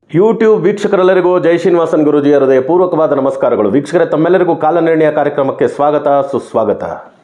YouTube ವೀಕ್ಷಕರೆಲ್ಲರಿಗೂ ಜೈ ಶ್ರೀನಿವಾಸನ್ ಗುರುಜಿಯ ಹೃದಯ ಪೂರ್ವಕವಾದ ನಮಸ್ಕಾರಗಳು ವೀಕ್ಷಕರೇ ತಮ್ಮೆಲ್ಲರಿಗೂ ಕಾಲನಿರ್ಣಯ ಕಾರ್ಯಕ್ರಮಕ್ಕೆ ಸ್ವಾಗತ ಸುಸ್ವಾಗತ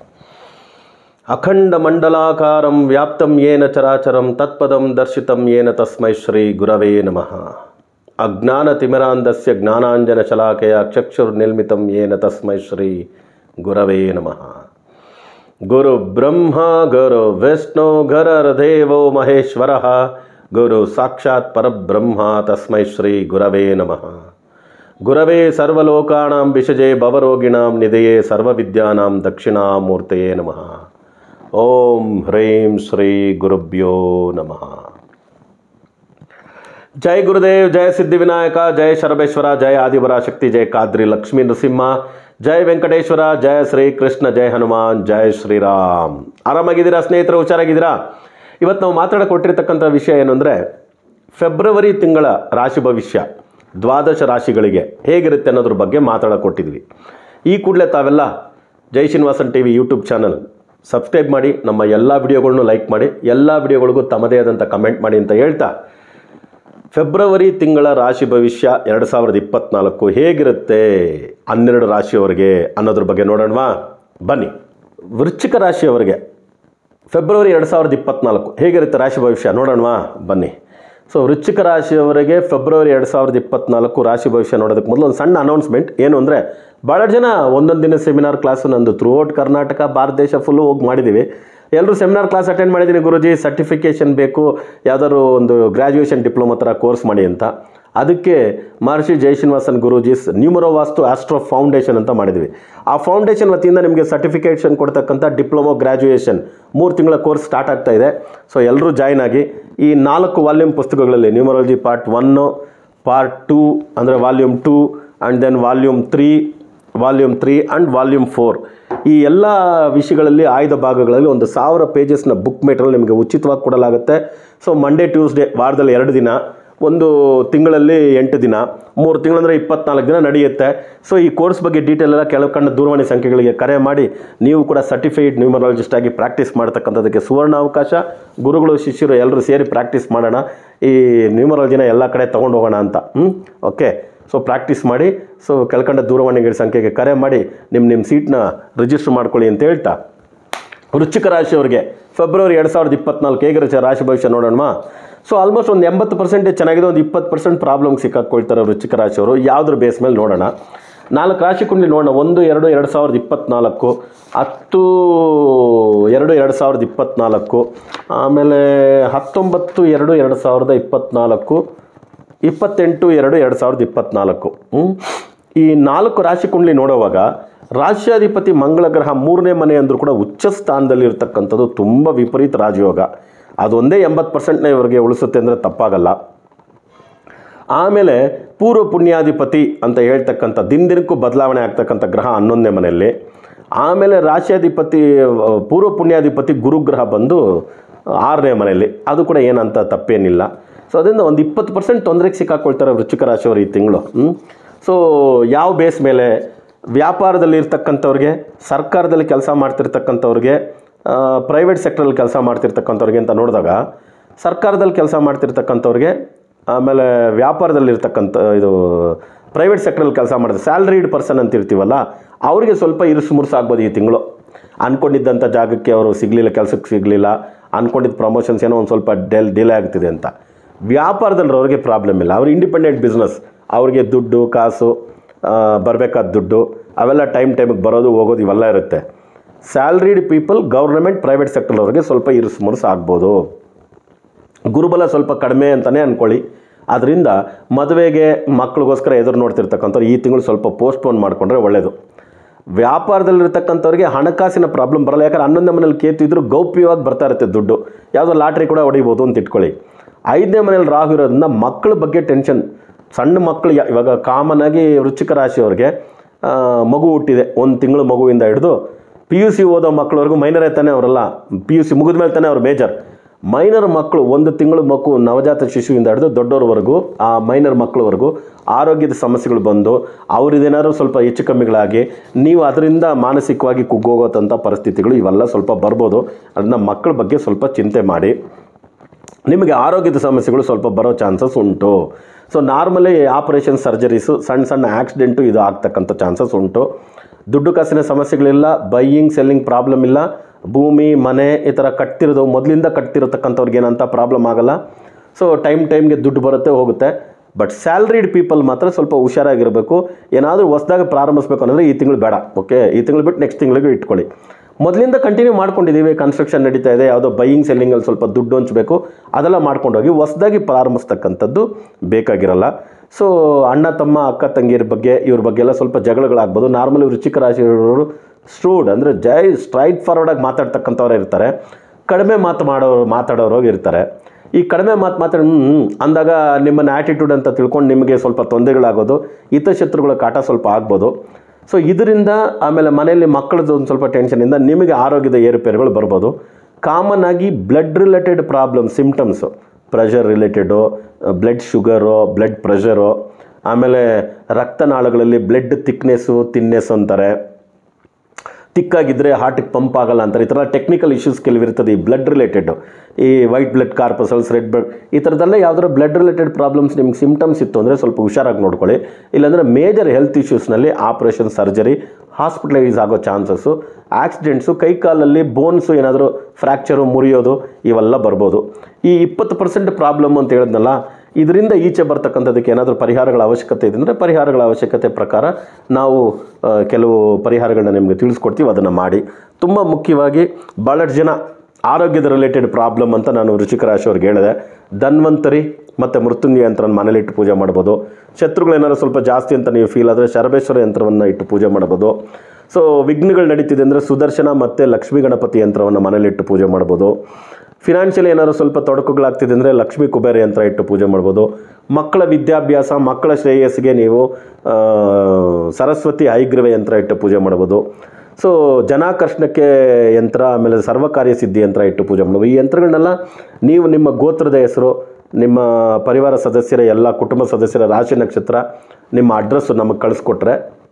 ಅಖಂಡ ಮಂಡಲಾಕಾರಂ ವ್ಯಾಪ್ತಂ ಯೇನ ಚರಾಚರಂ ತತ್ಪದಂ ದರ್ಶಿತಂ ಯೇನ ತಸ್ಮೈ ಶ್ರೀ ಗುರವೇ ನಮಃ ಅಜ್ಞಾನತಿಮಿರಾಂಧಸ್ಯ ಜ್ಞಾನಾಂಜನ ಶಲಾಕೆಯ ಚಕ್ಷುರ್ನಿರ್ಮಿತಂ ಯೇನ ತಸ್ಮೈ ಶ್ರೀ ಗುರವೇ ನಮಃ ಗುರು ಬ್ರಹ್ಮ ಗುರು ವಿಷ್ಣು ಗರರ್ದೇವೋ ಮಹೇಶ್ವರ ಗುರು ಸಾಕ್ಷಾತ್ ಪರಬ್ರಹ್ಮ ತಸ್ಮೈ ಶ್ರೀ ಗುರವೇ ನಮಃ ಗುರವೇ ಸರ್ವಲೋಕಾಣಾಂ ವಿಷಜೆ ಭವರೋಗಿಣಾಂ ನಿಧಯೇ ಸರ್ವವಿದ್ಯಾನಾಂ ದಕ್ಷಿಣಾಮೂರ್ತಯೇ ನಮಃ ಓಂ ಹ್ರೀಂ ಶ್ರೀ ಗುರುಭ್ಯೋ ನಮಃ ಜೈ ಗುರುದೇವ್ ಜಯ ಸಿದ್ಧಿವಿನಾಯಕ ಜಯ ಶರಬೇಶ್ವರ ಜಯ ಆದಿವರ ಶಕ್ತಿ ಜಯ ಕಾದ್ರಿ ಲಕ್ಷ್ಮೀ ನೃಸಿಂಹ ಜಯ ವೆಂಕಟೇಶ್ವರ ಜಯ ಶ್ರೀ ಕೃಷ್ಣ ಜಯ ಹನುಮಾನ್ ಜಯ ಶ್ರೀರಾಮ್ ಆರಾಮಾಗಿದ್ದೀರಾ ಸ್ನೇಹಿತರು ಹುಷಾರಾಗಿದ್ದೀರಾ ಇವತ್ತು ನಾವು ಮಾತಾಡಕ್ಕೆ ಕೊಟ್ಟಿರ್ತಕ್ಕಂಥ ವಿಷಯ ಏನು ಅಂದರೆ ಫೆಬ್ರವರಿ ತಿಂಗಳ ರಾಶಿ ಭವಿಷ್ಯ ದ್ವಾದಶ ರಾಶಿಗಳಿಗೆ ಹೇಗಿರುತ್ತೆ ಅನ್ನೋದ್ರ ಬಗ್ಗೆ ಮಾತಾಡಕ್ಕೆ ಕೊಟ್ಟಿದ್ವಿ ಈ ಕೂಡಲೇ ತಾವೆಲ್ಲ Jai Srinivasan T V YouTube channel subscribe ಮಾಡಿ ನಮ್ಮ ಎಲ್ಲ ವಿಡಿಯೋಗಳನ್ನು ಲೈಕ್ ಮಾಡಿ ಎಲ್ಲ ವಿಡಿಯೋಗಳಿಗೂ ತಮ್ಮದೇ ಆದಂಥ ಕಮೆಂಟ್ ಮಾಡಿ ಅಂತ ಹೇಳ್ತಾ ಫೆಬ್ರವರಿ ತಿಂಗಳ ರಾಶಿ ಭವಿಷ್ಯ ಎರಡು ಸಾವಿರದ ಇಪ್ಪತ್ನಾಲ್ಕು ಹೇಗಿರುತ್ತೆ ಹನ್ನೆರಡು ರಾಶಿಯವರಿಗೆ ಅನ್ನೋದ್ರ ಬಗ್ಗೆ ನೋಡೋಣವಾ ಬನ್ನಿ ವೃಶ್ಚಿಕ ರಾಶಿಯವರಿಗೆ ಫೆಬ್ರವರಿ ಎರಡು ಸಾವಿರದ ಇಪ್ಪತ್ನಾಲ್ಕು ಹೇಗಿರುತ್ತೆ ರಾಶಿ ಭವಿಷ್ಯ ನೋಡೋಣವಾ ಬನ್ನಿ ಸೊ ವೃಶ್ಚಿಕ ರಾಶಿಯವರಿಗೆ ಫೆಬ್ರವರಿ ಎರಡು ಸಾವಿರದ ಇಪ್ಪತ್ನಾಲ್ಕು ರಾಶಿ ಭವಿಷ್ಯ ನೋಡೋದಕ್ಕೆ ಮೊದಲು ಒಂದು ಸಣ್ಣ ಅನೌನ್ಸ್ಮೆಂಟ್ ಏನು ಅಂದರೆ ಭಾಳ ಜನ ಒಂದೊಂದು ದಿನ ಸೆಮಿನಾರ್ ಕ್ಲಾಸು ನಂದು ಥ್ರೂ ಔಟ್ ಕರ್ನಾಟಕ ಭಾರತ ದೇಶ ಫುಲ್ಲು ಹೋಗಿ ಮಾಡಿದ್ದೀವಿ ಎಲ್ಲರೂ ಸೆಮಿನಾರ್ ಕ್ಲಾಸ್ ಅಟೆಂಡ್ ಮಾಡಿದ್ದೀನಿ ಗುರುಜಿ ಸರ್ಟಿಫಿಕೇಷನ್ ಬೇಕು ಯಾವ್ದಾದ್ರು ಒಂದು ಗ್ರ್ಯಾಜುಯೇಷನ್ ಡಿಪ್ಲೊಮಾ ಥರ ಕೋರ್ಸ್ ಮಾಡಿ ಅಂತ ಅದಕ್ಕೆ Maharshi Jayasrinivasan Guruji's numero vastu astro foundation ಅಂತ ಮಾಡಿದ್ವಿ ಆ ಫೌಂಡೇಶನ್ ವತಿಯಿಂದ ನಿಮಗೆ ಸರ್ಟಿಫಿಕೇಷನ್ ಕೊಡ್ತಕ್ಕಂಥ ಡಿಪ್ಲೊಮೊ ಗ್ರ್ಯಾಜುಯೇಷನ್ ಮೂರು ತಿಂಗಳ ಕೋರ್ಸ್ ಸ್ಟಾರ್ಟ್ ಆಗ್ತಾ ಇದೆ ಸೊ ಎಲ್ಲರೂ ಜಾಯ್ನ್ ಆಗಿ ಈ ನಾಲ್ಕು ವಾಲ್ಯೂಮ್ ಪುಸ್ತಕಗಳಲ್ಲಿ numerology part one part two ಅಂದರೆ volume two and then volume three volume three and volume four ಈ ಎಲ್ಲ ವಿಷಯಗಳಲ್ಲಿ ಆಯ್ದ ಭಾಗಗಳಲ್ಲಿ ಒಂದು ಸಾವಿರ ಪೇಜಸ್ನ ಬುಕ್ ಮೆಟೀರಿಯಲ್ ನಿಮಗೆ ಉಚಿತವಾಗಿ ಕೊಡಲಾಗುತ್ತೆ ಸೊ ಮಂಡೇ ಟ್ಯೂಸ್ಡೇ ವಾರದಲ್ಲಿ ಎರಡು ದಿನ ಒಂದು ತಿಂಗಳಲ್ಲಿ ಎಂಟು ದಿನ ಮೂರು ತಿಂಗಳಂದರೆ ಇಪ್ಪತ್ನಾಲ್ಕು ದಿನ ನಡೆಯುತ್ತೆ ಸೊ ಈ ಕೋರ್ಸ್ ಬಗ್ಗೆ ಡೀಟೇಲ್ ಎಲ್ಲ ಕೆಳಕಂಡ ದೂರವಾಣಿ ಸಂಖ್ಯೆಗಳಿಗೆ ಕರೆ ಮಾಡಿ ನೀವು ಕೂಡ ಸರ್ಟಿಫೈಡ್ ನ್ಯೂಮರಾಲಜಿಸ್ಟ್ ಆಗಿ ಪ್ರಾಕ್ಟೀಸ್ ಮಾಡ್ತಕ್ಕಂಥದ್ದಕ್ಕೆ ಸುವರ್ಣ ಅವಕಾಶ ಗುರುಗಳು ಶಿಷ್ಯರು ಎಲ್ಲರೂ ಸೇರಿ ಪ್ರಾಕ್ಟೀಸ್ ಮಾಡೋಣ ಈ ನ್ಯೂಮರಾಲಜಿನ ಎಲ್ಲ ಕಡೆ ತೊಗೊಂಡು ಹೋಗೋಣ ಅಂತ ಹ್ಞೂ ಓಕೆ ಸೊ ಪ್ರಾಕ್ಟೀಸ್ ಮಾಡಿ ಸೊ ಕೆಳಕಂಡ ದೂರವಾಣಿ ಸಂಖ್ಯೆಗೆ ಕರೆ ಮಾಡಿ ನಿಮ್ಮ ನಿಮ್ಮ ಸೀಟ್ನ ರಿಜಿಸ್ಟರ್ ಮಾಡ್ಕೊಳ್ಳಿ ಅಂತ ಹೇಳ್ತಾ ವೃಶ್ಚಿಕ ರಾಶಿಯವರಿಗೆ ಫೆಬ್ರವರಿ ಎರಡು ಸಾವಿರದ ಇಪ್ಪತ್ನಾಲ್ಕು ಹೇಗಿರುತ್ತೆ ರಾಶಿ ಭವಿಷ್ಯ ನೋಡೋಣ ಸೊ ಆಲ್ಮೋಸ್ಟ್ ಒಂದು ಎಂಬತ್ತು ಪರ್ಸೆಂಟೇಜ್ ಚೆನ್ನಾಗಿದೆ ಒಂದು ಇಪ್ಪತ್ತು ಪರ್ಸೆಂಟ್ ಪ್ರಾಬ್ಲಮ್ ಸಿಕ್ಕಾಕೊಳ್ತಾರೆ ವೃಶ್ಚಿಕ ರಾಶಿಯವರು ಯಾವುದ್ರ ಬೇಸ್ ಮೇಲೆ ನೋಡೋಣ ನಾಲ್ಕು ರಾಶಿ ಕುಂಡ್ಲಿ ನೋಡೋಣ ಒಂದು ಎರಡು ಎರಡು ಸಾವಿರದ ಇಪ್ಪತ್ನಾಲ್ಕು ಹತ್ತು ಎರಡು ಎರಡು ಸಾವಿರದ ಇಪ್ಪತ್ನಾಲ್ಕು ಆಮೇಲೆ ಹತ್ತೊಂಬತ್ತು ಎರಡು ಎರಡು ಸಾವಿರದ ಇಪ್ಪತ್ನಾಲ್ಕು ಇಪ್ಪತ್ತೆಂಟು ಎರಡು ಎರಡು ಸಾವಿರದ ಇಪ್ಪತ್ನಾಲ್ಕು ಹ್ಮ್? ಈ ನಾಲ್ಕು ರಾಶಿ ಕುಂಡ್ಲಿ ನೋಡುವಾಗ ರಾಶ್ಯಾಧಿಪತಿ ಮಂಗಳ ಗ್ರಹ ಮೂರನೇ ಮನೆ ಅಂದರೂ ಕೂಡ ಉಚ್ಚ ಸ್ಥಾನದಲ್ಲಿ ಇರತಕ್ಕಂಥದ್ದು ತುಂಬ ವಿಪರೀತ ರಾಜಯೋಗ ಅದೊಂದೇ ಎಂಬತ್ತು ಪರ್ಸೆಂಟ್ನ ಇವರಿಗೆ ಉಳಿಸುತ್ತೆ ಅಂದರೆ ತಪ್ಪಾಗಲ್ಲ ಆಮೇಲೆ ಪೂರ್ವ ಪುಣ್ಯಾಧಿಪತಿ ಅಂತ ಹೇಳ್ತಕ್ಕಂಥ ದಿನ ದಿನಕ್ಕೂ ಬದಲಾವಣೆ ಆಗ್ತಕ್ಕಂಥ ಗ್ರಹ ಹನ್ನೊಂದನೇ ಮನೆಯಲ್ಲಿ ಆಮೇಲೆ ರಾಶಿಯಾಧಿಪತಿ ಆ, ಪೂರ್ವ ಪುಣ್ಯಾಧಿಪತಿ ಗುರುಗ್ರಹ ಬಂದು ಆರನೇ ಮನೆಯಲ್ಲಿ ಅದು ಕೂಡ ಏನಂತ ತಪ್ಪೇನಿಲ್ಲ ಸೊ ಅದರಿಂದ ಒಂದು ಇಪ್ಪತ್ತು ಪರ್ಸೆಂಟ್ ತೊಂದರೆಗೆ ಸಿಕ್ಕಾಕೊಳ್ತಾರೆ ವೃಶ್ಚಿಕ ರಾಶಿಯವರು ಈ ತಿಂಗಳು ಸೊ ಯಾವ ಬೇಸ್ ಮೇಲೆ ವ್ಯಾಪಾರದಲ್ಲಿ ಇರ್ತಕ್ಕಂಥವ್ರಿಗೆ ಸರ್ಕಾರದಲ್ಲಿ ಕೆಲಸ ಮಾಡ್ತಿರ್ತಕ್ಕಂಥವ್ರಿಗೆ ಪ್ರೈವೇಟ್ ಸೆಕ್ಟ್ರಲ್ಲಿ ಕೆಲಸ ಮಾಡ್ತಿರ್ತಕ್ಕಂಥವ್ರಿಗೆ ಅಂತ ನೋಡಿದಾಗ ಸರ್ಕಾರದಲ್ಲಿ ಕೆಲಸ ಮಾಡ್ತಿರ್ತಕ್ಕಂಥವ್ರಿಗೆ ಆಮೇಲೆ ವ್ಯಾಪಾರದಲ್ಲಿರ್ತಕ್ಕಂಥ ಇದು ಪ್ರೈವೇಟ್ ಸೆಕ್ಟ್ರಲ್ಲಿ ಕೆಲಸ ಮಾಡಿದ್ರೆ ಸ್ಯಾಲ್ರಿಡ್ ಪರ್ಸನ್ ಅಂತ ಇರ್ತೀವಲ್ಲ ಅವರಿಗೆ ಸ್ವಲ್ಪ ಇರುಸು ಮುರುಸು ಆಗ್ಬೋದು ಈ ತಿಂಗಳು ಅಂದ್ಕೊಂಡಿದ್ದಂಥ ಜಾಗಕ್ಕೆ ಅವರು ಸಿಗಲಿಲ್ಲ ಕೆಲಸಕ್ಕೆ ಸಿಗಲಿಲ್ಲ ಅಂದ್ಕೊಂಡಿದ್ದ ಪ್ರಮೋಷನ್ಸ್ ಏನೋ ಒಂದು ಸ್ವಲ್ಪ ಡೆಲ್ ಡಿಲೇ ಆಗ್ತಿದೆ ಅಂತ ವ್ಯಾಪಾರದಲ್ಲಿ ಅವ್ರಿಗೆ ಪ್ರಾಬ್ಲಮ್ ಇಲ್ಲ ಅವ್ರು ಇಂಡಿಪೆಂಡೆಂಟ್ ಬಿಸ್ನೆಸ್ ಅವ್ರಿಗೆ ದುಡ್ಡು ಕಾಸು ಬರಬೇಕಾದ ದುಡ್ಡು ಅವೆಲ್ಲ ಟೈಮ್ ಟೈಮಿಗೆ ಬರೋದು ಹೋಗೋದು ಇವೆಲ್ಲ ಇರುತ್ತೆ salaried people government private sector ಅವ್ರಿಗೆ ಸ್ವಲ್ಪ ಇರುಸು ಮುರುಸು ಆಗ್ಬೋದು ಗುರುಬಲ ಸ್ವಲ್ಪ ಕಡಿಮೆ ಅಂತಲೇ ಅಂದ್ಕೊಳ್ಳಿ ಅದರಿಂದ ಮದುವೆಗೆ ಮಕ್ಕಳಿಗೋಸ್ಕರ ಎದುರು ನೋಡ್ತಿರ್ತಕ್ಕಂಥವ್ರು ಈ ತಿಂಗಳು ಸ್ವಲ್ಪ ಪೋಸ್ಟ್ಪೋನ್ ಮಾಡಿಕೊಂಡ್ರೆ ಒಳ್ಳೆಯದು ವ್ಯಾಪಾರದಲ್ಲಿರ್ತಕ್ಕಂಥವ್ರಿಗೆ ಹಣಕಾಸಿನ ಪ್ರಾಬ್ಲಮ್ ಬರಲ್ಲ ಯಾಕಂದ್ರೆ ಹನ್ನೊಂದನೇ ಮನೇಲಿ ಕೇತು ಇದ್ರೂ ಗೌಪ್ಯವಾಗಿ ಬರ್ತಾ ಇರುತ್ತೆ ದುಡ್ಡು ಯಾವುದೋ ಲಾಟ್ರಿ ಕೂಡ ಹೊಡಿಬೋದು ಅಂತ ಇಟ್ಕೊಳ್ಳಿ ಐದನೇ ಮನೇಲಿ ರಾಹು ಇರೋದ್ರಿಂದ ಮಕ್ಕಳ ಬಗ್ಗೆ ಟೆನ್ಷನ್ ಸಣ್ಣ ಮಕ್ಕಳು ಯಾ- ಇವಾಗ ಕಾಮನ್ ಆಗಿ ವೃಶ್ಚಿಕ ರಾಶಿಯವ್ರಿಗೆ ಆ, ಮಗು ಹುಟ್ಟಿದೆ ಒಂದು ತಿಂಗಳು ಮಗುವಿಂದ ಹಿಡಿದು ಪಿ ಯು ಸಿ ಓದೋ ಮಕ್ಕಳವರೆಗೂ ಮೈನರೇ ತಾನೇ ಅವರಲ್ಲ ಪಿ ಯು ಸಿ ಮುಗಿದ ಮೇಲೆ ತಾನೇ ಅವ್ರು ಮೇಜರ್ ಮೈನರ್ ಮಕ್ಕಳು ಒಂದು ತಿಂಗಳು ಮಕ್ಕಳು ನವಜಾತ ಶಿಶುವಿಂದ ಹಿಡಿದು ದೊಡ್ಡವ್ರವರೆಗೂ ಆ ಮೈನರ್ ಮಕ್ಕಳವರೆಗೂ ಆರೋಗ್ಯದ ಸಮಸ್ಯೆಗಳು ಬಂದು ಅವ್ರದ್ದೇನಾದ್ರು ಸ್ವಲ್ಪ ಹೆಚ್ಚು ಕಮ್ಮಿಗಳಾಗಿ ನೀವು ಅದರಿಂದ ಮಾನಸಿಕವಾಗಿ ಕುಗ್ಗೋಗೋತಂಥ ಪರಿಸ್ಥಿತಿಗಳು ಇವೆಲ್ಲ ಸ್ವಲ್ಪ ಬರ್ಬೋದು ಅದನ್ನ ಮಕ್ಕಳ ಬಗ್ಗೆ ಸ್ವಲ್ಪ ಚಿಂತೆ ಮಾಡಿ ನಿಮಗೆ ಆರೋಗ್ಯದ ಸಮಸ್ಯೆಗಳು ಸ್ವಲ್ಪ ಬರೋ ಚಾನ್ಸಸ್ ಉಂಟು ಸೊ ನಾರ್ಮಲಿ ಆಪರೇಷನ್ ಸರ್ಜರೀಸು ಸಣ್ಣ ಸಣ್ಣ ಆಕ್ಸಿಡೆಂಟು ಇದು ಆಗ್ತಕ್ಕಂಥ ಚಾನ್ಸಸ್ ಉಂಟು ದುಡ್ಡು ಕಾಸಿನ ಸಮಸ್ಯೆಗಳಿಲ್ಲ ಬೈಯಿಂಗ್ ಸೆಲ್ಲಿಂಗ್ ಪ್ರಾಬ್ಲಮ್ ಇಲ್ಲ ಭೂಮಿ ಮನೆ ಈ ಥರ ಕಟ್ತಿರೋದು ಮೊದಲಿಂದ ಕಟ್ತಿರತಕ್ಕಂಥವ್ರಿಗೆ ಏನಂತ ಪ್ರಾಬ್ಲಮ್ ಆಗಲ್ಲ ಸೊ ಟೈಮ್ ಟೈಮ್ಗೆ ದುಡ್ಡು ಬರುತ್ತೆ ಹೋಗುತ್ತೆ ಬಟ್ ಸ್ಯಾಲ್ರಿಡ್ ಪೀಪಲ್ ಮಾತ್ರ ಸ್ವಲ್ಪ ಹುಷಾರಾಗಿರಬೇಕು ಏನಾದರೂ ಹೊಸ್ದಾಗಿ ಪ್ರಾರಂಭಿಸ್ಬೇಕು ಅನ್ನೋದ್ರೆ ಈ ತಿಂಗಳು ಬೇಡ ಓಕೆ ಈ ತಿಂಗಳು ಬಿಟ್ಟು ನೆಕ್ಸ್ಟ್ ತಿಂಗಳಿಗೆ ಇಟ್ಕೊಳ್ಳಿ ಮೊದಲಿಂದ ಕಂಟಿನ್ಯೂ ಮಾಡ್ಕೊಂಡಿದ್ದೀವಿ ಕನ್ಸ್ಟ್ರಕ್ಷನ್ ನಡೀತಾ ಇದೆ ಯಾವುದೋ ಬೈಯಿಂಗ್ ಸೆಲ್ಲಿಂಗಲ್ಲಿ ಸ್ವಲ್ಪ ದುಡ್ಡು ಹಂಚಬೇಕು ಅದೆಲ್ಲ ಮಾಡ್ಕೊಂಡೋಗಿ ಹೊಸ್ದಾಗಿ ಪ್ರಾರಂಭಿಸ್ತಕ್ಕಂಥದ್ದು ಬೇಕಾಗಿರಲ್ಲ ಸೊ ಅಣ್ಣ ತಮ್ಮ ಅಕ್ಕ ತಂಗಿಯರ ಬಗ್ಗೆ ಇವ್ರ ಬಗ್ಗೆ ಎಲ್ಲ ಸ್ವಲ್ಪ ಜಗಳಗಳಾಗ್ಬೋದು ನಾರ್ಮಲಿ ವೃಶ್ಚಿಕ ರಾಶಿಯವರು ಸ್ಟ್ರೂಡ್ ಅಂದರೆ ಜೈ ಸ್ಟ್ರೈಟ್ ಫಾರ್ವರ್ಡಾಗಿ ಮಾತಾಡ್ತಕ್ಕಂಥವ್ರು ಇರ್ತಾರೆ ಕಡಿಮೆ ಮಾತು ಮಾಡೋರು ಮಾತಾಡೋರು ಇರ್ತಾರೆ ಈ ಕಡಿಮೆ ಮಾತು ಮಾತಾಡಿ ಹ್ಮ್, ಹ್ಮ್ ಅಂದಾಗ ನಿಮ್ಮನ್ನ ಆ್ಯಟಿಟ್ಯೂಡ್ ಅಂತ ತಿಳ್ಕೊಂಡು ನಿಮಗೆ ಸ್ವಲ್ಪ ತೊಂದರೆಗಳಾಗೋದು ಹಿತಶತ್ರುಗಳ ಕಾಟ ಸ್ವಲ್ಪ ಆಗ್ಬೋದು ಸೊ ಇದರಿಂದ ಆಮೇಲೆ ಮನೆಯಲ್ಲಿ ಮಕ್ಕಳದ್ದು ಒಂದು ಸ್ವಲ್ಪ ಟೆನ್ಷನಿಂದ ನಿಮಗೆ ಆರೋಗ್ಯದ ಏರುಪೇರುಗಳು ಬರ್ಬೋದು ಕಾಮನ್ ಆಗಿ blood related problem symptoms pressure related blood sugar blood pressure ಆಮೇಲೆ ರಕ್ತನಾಳಗಳಲ್ಲಿ ಬ್ಲಡ್ ಥಿಕ್ನೆಸ್ಸು ತಿನ್ನೆಸ್ ಅಂತಾರೆ ತಿಕ್ಕಾಗಿದ್ದರೆ ಹಾರ್ಟಿಗೆ ಪಂಪ್ ಆಗಲ್ಲ ಅಂತಾರೆ ಈ ಥರ ಟೆಕ್ನಿಕಲ್ ಇಶ್ಯೂಸ್ ಕೆಲವಿರ್ತದೆ ಈ ಬ್ಲಡ್ ರಿಲೇಟೆಡ್ ಈ white blood corpuscles red blood ಈ ಥರದ್ದೆಲ್ಲ ಯಾವ್ದಾದ್ರು ಬ್ಲಡ್ ರಿಲೇಟೆಡ್ ಪ್ರಾಬ್ಲಮ್ಸ್ ನಿಮ್ಗೆ ಸಿಮ್ಟಮ್ಸ್ ಇತ್ತು ಅಂದರೆ ಸ್ವಲ್ಪ ಹುಷಾರಾಗಿ ನೋಡ್ಕೊಳ್ಳಿ ಇಲ್ಲಾಂದರೆ ಮೇಜರ್ ಹೆಲ್ತ್ ಇಶ್ಯೂಸ್ನಲ್ಲಿ ಆಪ್ರೇಷನ್ ಸರ್ಜರಿ ಹಾಸ್ಪಿಟಲೈಸ್ ಆಗೋ ಚಾನ್ಸಸ್ಸು ಆಕ್ಸಿಡೆಂಟ್ಸು ಕೈ ಕಾಲಲ್ಲಿ ಬೋನ್ಸು ಏನಾದರೂ ಫ್ರ್ಯಾಕ್ಚರು ಮುರಿಯೋದು ಇವೆಲ್ಲ ಬರ್ಬೋದು ಈ ಇಪ್ಪತ್ತು ಪರ್ಸೆಂಟ್ ಪ್ರಾಬ್ಲಮ್ ಅಂತ ಹೇಳಿದ್ನಲ್ಲ ಇದರಿಂದ ಈಚೆ ಬರ್ತಕ್ಕಂಥದ್ದಕ್ಕೆ ಏನಾದರೂ ಪರಿಹಾರಗಳ ಅವಶ್ಯಕತೆ ಇದೆ ಅಂದರೆ ಪರಿಹಾರಗಳ ಅವಶ್ಯಕತೆ ಪ್ರಕಾರ ನಾವು ಆ, ಕೆಲವು ಪರಿಹಾರಗಳನ್ನ ನಿಮಗೆ ತಿಳಿಸ್ಕೊಡ್ತೀವಿ ಅದನ್ನು ಮಾಡಿ ತುಂಬ ಮುಖ್ಯವಾಗಿ ಭಾಳಷ್ಟು ಜನ ಆರೋಗ್ಯದ ರಿಲೇಟೆಡ್ ಪ್ರಾಬ್ಲಮ್ ಅಂತ ನಾನು ರುಚಿಕ ರಾಶಿಯವ್ರಿಗೆ ಹೇಳಿದೆ ಧನ್ವಂತರಿ ಮತ್ತು ಮೃತ್ಯುಂಜಯ ಯಂತ್ರನ ಮನೇಲಿ ಇಟ್ಟು ಪೂಜೆ ಮಾಡ್ಬೋದು ಶತ್ರುಗಳೇನಾದ್ರು ಸ್ವಲ್ಪ ಜಾಸ್ತಿ ಅಂತ ನೀವು ಫೀಲ್ ಆದರೆ ಶರಬೇಶ್ವರ ಯಂತ್ರವನ್ನು ಇಟ್ಟು ಪೂಜೆ ಮಾಡ್ಬೋದು ಸೊ ವಿಘ್ನಗಳು ನಡೀತಿದೆ ಅಂದರೆ ಸುದರ್ಶನ ಮತ್ತು ಲಕ್ಷ್ಮೀ ಗಣಪತಿ ಯಂತ್ರವನ್ನು ಮನೇಲಿಟ್ಟು ಪೂಜೆ ಮಾಡ್ಬೋದು ಫಿನಾನ್ಷಿಯಲಿ ಏನಾದ್ರು ಸ್ವಲ್ಪ ತೊಡಕುಗಳಾಗ್ತಿದೆ ಅಂದರೆ ಲಕ್ಷ್ಮೀ ಕುಬೇರ ಯಂತ್ರ ಇಟ್ಟು ಪೂಜೆ ಮಾಡ್ಬೋದು ಮಕ್ಕಳ ವಿದ್ಯಾಭ್ಯಾಸ ಮಕ್ಕಳ ಶ್ರೇಯಸ್ಸಿಗೆ ನೀವು ಆ, ಸರಸ್ವತಿ ಹೈಗ್ರೀವ ಯಂತ್ರ ಇಟ್ಟು ಪೂಜೆ ಮಾಡ್ಬೋದು ಸೊ ಜನಾಕರ್ಷಣಕ್ಕೆ ಯಂತ್ರ ಆಮೇಲೆ ಸರ್ವಕಾರ್ಯ ಸಿದ್ಧಿ ಯಂತ್ರ ಇಟ್ಟು ಪೂಜೆ ಮಾಡ್ಬೋದು ಈ ಯಂತ್ರಗಳನ್ನೆಲ್ಲ ನೀವು ನಿಮ್ಮ ಗೋತ್ರದ ಹೆಸರು ನಿಮ್ಮ ಪರಿವಾರ ಸದಸ್ಯರ ಎಲ್ಲ ಕುಟುಂಬ ಸದಸ್ಯರ ರಾಶಿ ನಕ್ಷತ್ರ ನಿಮ್ಮ ಅಡ್ರೆಸ್ಸು ನಮಗೆ ಕಳಿಸ್ಕೊಟ್ರೆ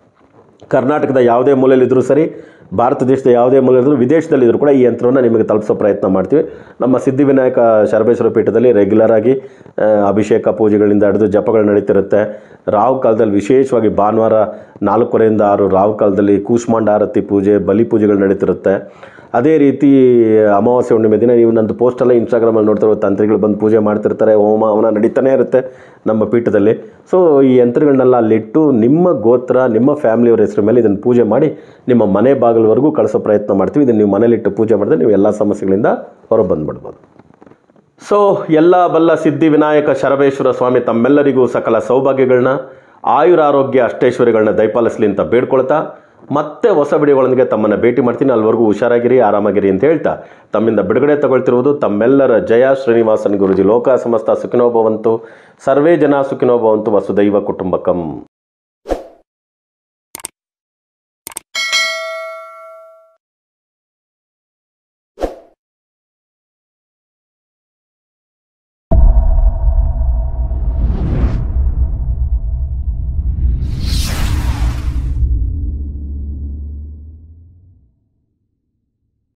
ಕರ್ನಾಟಕದ ಯಾವುದೇ ಮೂಲೆಯಲ್ಲಿದ್ದರೂ ಸರಿ ಭಾರತ ದೇಶದ ಯಾವುದೇ ಮೂಲೆಯಲ್ಲಿದ್ದರೂ ವಿದೇಶದಲ್ಲಿದ್ದರೂ ಕೂಡ ಈ ಯಂತ್ರವನ್ನು ನಿಮಗೆ ತಲುಪಿಸೋ ಪ್ರಯತ್ನ ಮಾಡ್ತೀವಿ ನಮ್ಮ ಸಿದ್ಧಿವಿನಾಯಕ ಶರಬೇಶ್ವರ ಪೀಠದಲ್ಲಿ ರೆಗ್ಯುಲರ್ ಆಗಿ ಆ, ಅಭಿಷೇಕ ಪೂಜೆಗಳಿಂದ ಹಿಡಿದು ಜಪಗಳು ನಡೀತಿರುತ್ತೆ ರಾವು ಕಾಲದಲ್ಲಿ ವಿಶೇಷವಾಗಿ ಭಾನುವಾರ ನಾಲ್ಕೂವರೆಯಿಂದ ಆರು ರಾವು ಕಾಲದಲ್ಲಿ ಕೂಷ್ಮಾಂಡ ಆರತಿ ಪೂಜೆ ಬಲಿ ಪೂಜೆಗಳು ನಡೀತಿರುತ್ತೆ ಅದೇ ರೀತಿ ಅಮಾವಾಸ್ಯೆ ಹುಣ್ಣಿಮೆ ದಿನ ನೀವು ನಂದು ಪೋಸ್ಟೆಲ್ಲ ಇನ್ಸ್ಟಾಗ್ರಾಮಲ್ಲಿ ನೋಡ್ತಿರೋ ತಂತ್ರಿಗಳು ಬಂದು ಪೂಜೆ ಮಾಡ್ತಿರ್ತಾರೆ ಹೋಮ ಹವನ ನಡೀತಾನೆ ಇರುತ್ತೆ ನಮ್ಮ ಪೀಠದಲ್ಲಿ ಸೊ ಈ ಯಂತ್ರಗಳನ್ನೆಲ್ಲ ಅಲ್ಲಿಟ್ಟು ನಿಮ್ಮ ಗೋತ್ರ ನಿಮ್ಮ ಫ್ಯಾಮಿಲಿಯವರ ಹೆಸರು ಮೇಲೆ ಇದನ್ನು ಪೂಜೆ ಮಾಡಿ ನಿಮ್ಮ ಮನೆ ಬಾಗಿಲವರೆಗೂ ಕಳಿಸೋ ಪ್ರಯತ್ನ ಮಾಡ್ತೀವಿ ಇದನ್ನು ನೀವು ಮನೇಲಿಟ್ಟು ಪೂಜೆ ಮಾಡಿದ್ರೆ ನೀವು ಎಲ್ಲ ಸಮಸ್ಯೆಗಳಿಂದ ಹೊರ ಬಂದ್ಬಿಡ್ಬೋದು ಸೊ ಎಲ್ಲ ಬಲ್ಲ ಸಿದ್ಧಿ ವಿನಾಯಕ ಶರಬೇಶ್ವರ ಸ್ವಾಮಿ ತಮ್ಮೆಲ್ಲರಿಗೂ ಸಕಲ ಸೌಭಾಗ್ಯಗಳನ್ನ ಆಯುರಾರೋಗ್ಯ ಅಷ್ಟೈಶ್ವರ್ಯಗಳನ್ನ ದಯಪಾಲಿಸಲಿ ಅಂತ ಬೇಡ್ಕೊಳ್ತಾ ಮತ್ತೆ ಹೊಸ ವಿಡಿಯೋಗಳೊಂದಿಗೆ ತಮ್ಮನ್ನು ಭೇಟಿ ಮಾಡ್ತೀನಿ ಅಲ್ಲಿವರೆಗೂ ಹುಷಾರಾಗಿರಿ ಆರಾಮಾಗಿರಿ ಅಂತ ಹೇಳ್ತಾ ತಮ್ಮಿಂದ ಬಿಡುಗಡೆ ತಗೊಳ್ತಿರುವುದು ತಮ್ಮೆಲ್ಲರ ಜಯ ಶ್ರೀನಿವಾಸನ್ ಗುರುಜಿ ಲೋಕ ಸಮಸ್ತ ಸುಖಿನೋಭವಂತು ಸರ್ವೇ ಜನ ಸುಖಿನೋಭವಂತು ವಸುದೈವ ಕುಟುಂಬಕಂ